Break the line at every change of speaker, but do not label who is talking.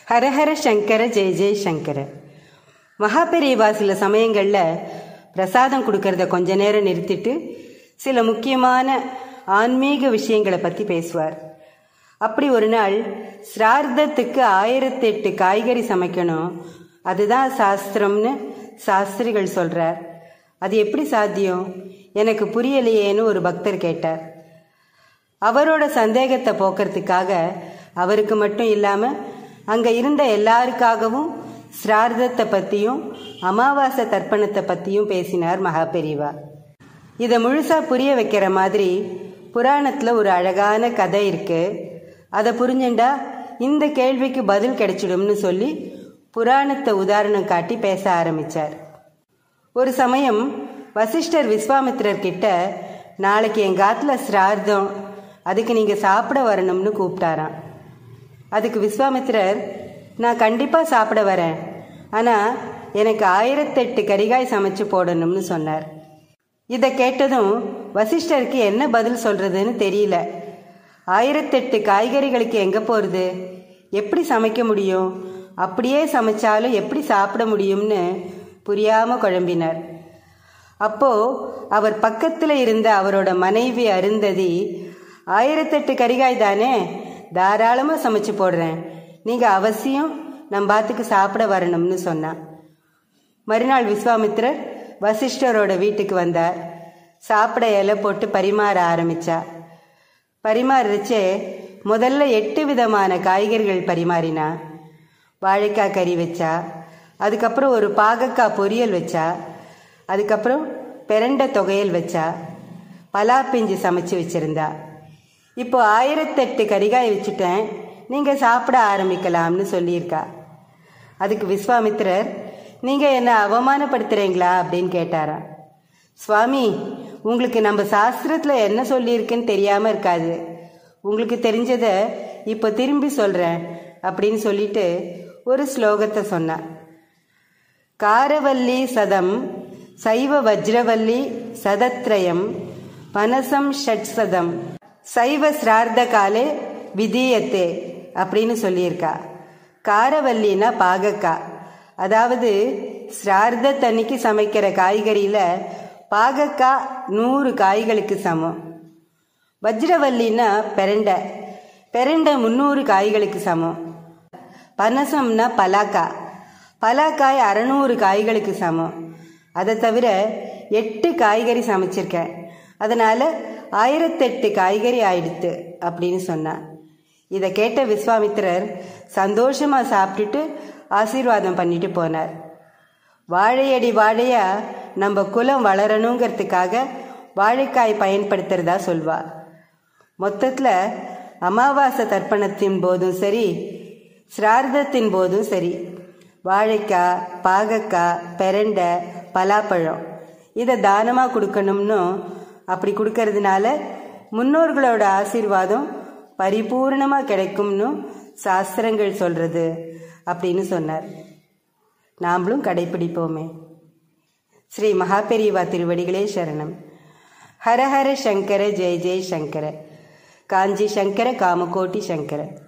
ஹரஹர சங்கர ஜெய ஜெய சங்கர மகாபெரிவா சில சமயங்களில் பிரசாதம் கொடுக்கறத கொஞ்ச நேரம் நிறுத்திட்டு சில முக்கியமான ஆன்மீக விஷயங்களை பற்றி பேசுவார் அப்படி ஒரு நாள் சிரார்த்தத்துக்கு ஆயிரத்தி எட்டு காய்கறி சமைக்கணும் அதுதான் சாஸ்திரம்னு சாஸ்திரிகள் சொல்கிறார் அது எப்படி சாத்தியம் எனக்கு புரியலையேன்னு ஒரு பக்தர் கேட்டார் அவரோட சந்தேகத்தை போக்குறதுக்காக அவருக்கு மட்டும் இல்லாமல் அங்கே இருந்த எல்லாருக்காகவும் சிரார்த்தத்தை பற்றியும் அமாவாசை தர்ப்பணத்தை பற்றியும் பேசினார் மகாபெரிவா இதை முழுசாக புரிய வைக்கிற மாதிரி புராணத்தில் ஒரு அழகான கதை இருக்குது அதை புரிஞ்சுண்டா இந்த கேள்விக்கு பதில் கிடைச்சிடும்னு சொல்லி புராணத்தை உதாரணம் காட்டி பேச ஆரம்பித்தார் ஒரு சமயம் வசிஷ்டர் விஸ்வாமித்திரர் கிட்ட நாளைக்கு எங்கள் ஆத்துல சிரார்த்தம் அதுக்கு நீங்கள் சாப்பிட வரணும்னு கூப்பிட்டாராம் அதுக்கு விஸ்வாமித்திரர் நான் கண்டிப்பாக சாப்பிட வரேன் ஆனால் எனக்கு ஆயிரத்தெட்டு கரிகாய் சமைச்சு போடணும்னு சொன்னார் இதை கேட்டதும் வசிஷ்டருக்கு என்ன பதில் சொல்கிறதுன்னு தெரியல ஆயிரத்தெட்டு காய்கறிகளுக்கு எங்கே போகிறது எப்படி சமைக்க முடியும் அப்படியே சமைச்சாலும் எப்படி சாப்பிட முடியும்னு புரியாமல் குழம்பினார் அப்போது அவர் பக்கத்தில் இருந்த அவரோட மனைவி அருந்ததி ஆயிரத்தெட்டு கரிகாய் தானே தாராளமாக சமைச்சு போடுறேன் நீங்கள் அவசியம் நம் பாத்துக்கு சாப்பிட வரணும்னு சொன்னான் மறுநாள் விஸ்வாமித்திரர் வசிஷ்டரோட வீட்டுக்கு வந்தார் சாப்பிட இலை போட்டு பரிமாற ஆரம்பிச்சா பரிமாறிச்சே முதல்ல எட்டு விதமான காய்கறிகள் பரிமாறினா வாழைக்காய் கறி வச்சா அதுக்கப்புறம் ஒரு பாகக்காய் பொரியல் வச்சா அதுக்கப்புறம் பெரண்டை தொகையல் வச்சா பலாப்பிஞ்சு சமைச்சு வச்சிருந்தா இப்போ ஆயிரத்தெட்டு கரிகாய் வச்சுட்டேன் நீங்கள் சாப்பிட ஆரம்பிக்கலாம்னு சொல்லியிருக்கா அதுக்கு விஸ்வாமித்திரர் நீங்கள் என்ன அவமானப்படுத்துகிறீங்களா அப்படின்னு கேட்டாராம் சுவாமி உங்களுக்கு நம்ம சாஸ்திரத்தில் என்ன சொல்லியிருக்குன்னு தெரியாமல் இருக்காது உங்களுக்கு தெரிஞ்சதை இப்போ திரும்பி சொல்கிறேன் அப்படின்னு சொல்லிட்டு ஒரு ஸ்லோகத்தை சொன்னான் காரவல்லி சதம் சைவ வஜ்ரவல்லி சதத்ரயம் பனசம் ஷட்சதம் சைவ சிரார்த்த காலே விதீயத்தே அப்படின்னு சொல்லியிருக்கா காரவல்லினா பாகக்கா அதாவது சிரார்த்த தண்ணிக்கு சமைக்கிற காய்கறியில் பாகக்கா நூறு காய்களுக்கு சமம் வஜ்ரவல்லின்னா பெரண்டை பெரண்டை முந்நூறு காய்களுக்கு சமம் பனசம்னா பலாக்கா பலாக்காய் அறநூறு காய்களுக்கு சமம் அதை தவிர எட்டு காய்கறி சமைச்சிருக்கேன் அதனால் ஆயிரத்தெட்டு காய்கறி ஆயிடுத்து அப்படின்னு சொன்னான் இதை கேட்ட விஸ்வாமித்திரர் சந்தோஷமாக சாப்பிட்டுட்டு ஆசீர்வாதம் பண்ணிட்டு போனார் வாழையடி வாழையா நம்ம குலம் வளரணுங்கிறதுக்காக வாழைக்காய் பயன்படுத்துறதா சொல்வா மொத்தத்தில் அமாவாசை தர்ப்பணத்தின் போதும் சரி சிரார்த்தத்தின் போதும் சரி வாழைக்காய் பாகக்காய் பெரண்டை பலாப்பழம் இதை தானமாக கொடுக்கணும்னு அப்படி கொடுக்கறதுனால முன்னோர்களோட ஆசீர்வாதம் பரிபூர்ணமாக கிடைக்கும்னு சாஸ்திரங்கள் சொல்கிறது அப்படின்னு சொன்னார் நாமளும் கடைப்பிடிப்போமே ஸ்ரீ மகாபெரிவா திருவடிகளே சரணம் ஹரஹர சங்கர ஜெய ஜெய சங்கர காஞ்சி சங்கர காமகோட்டி சங்கர